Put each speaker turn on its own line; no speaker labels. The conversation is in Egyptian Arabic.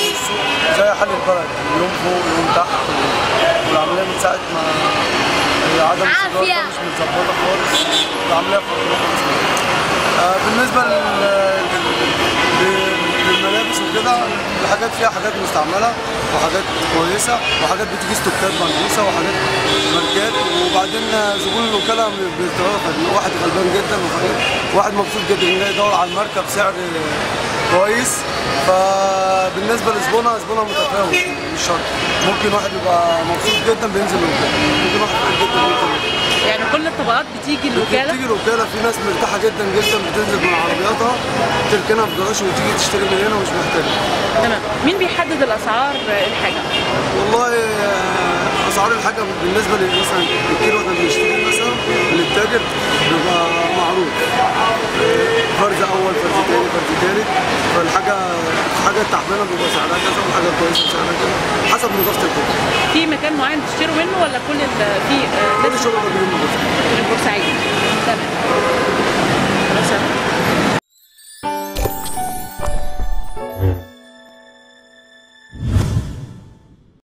السوق زي حل البلد يوم فوق يوم تحت والعمليه من ساعه ما هي عدم الاستقرار
عافية.
ده مش متظبطه خالص العمليه خطيره خالص آه، بالنسبه لل- لل- للملابس وكده الحاجات فيها حاجات مستعمله وحاجات كويسه وحاجات بتيجي ستوكات منقوصه وحاجات ماركات وبعدين زبون الوكاله بيتوافق واحد غلبان جدا وفقير واحد مبسوط جدا ان هو يدور على الماركه بسعر كويس فبالنسبه لزبونها زبونها متفاوت مش شرط ممكن واحد يبقى مبسوط جدا بينزل الوكاله ممكن واحد فقير جدا بينزل الوكاله
يعني كل الطبقات بتيجي الوكاله
بتيجي الوكاله في ناس مرتاحه جدا جدا بتنزل من عربياتها تركنها في جراج وتيجي تشتري من هنا ومش محتاجه
تمام مين بيحدد الاسعار الحاجه
والله آه، اسعار الحاجه بالنسبه لي مثلا الكيلو احنا بنشتريه مثلا للتاجر بيبقى معروف آه، فرز اول فرز تاني فرز تالت فالحاجه الحاجه التعبانه بيبقى سعرها كذا والحاجه الكويسه سعرها كذا حسب نظافه البيت
في مكان معين بتشتروا منه ولا كل ال- في آه،
كل شغل بجيب من البيت.
من بورسعيد تمام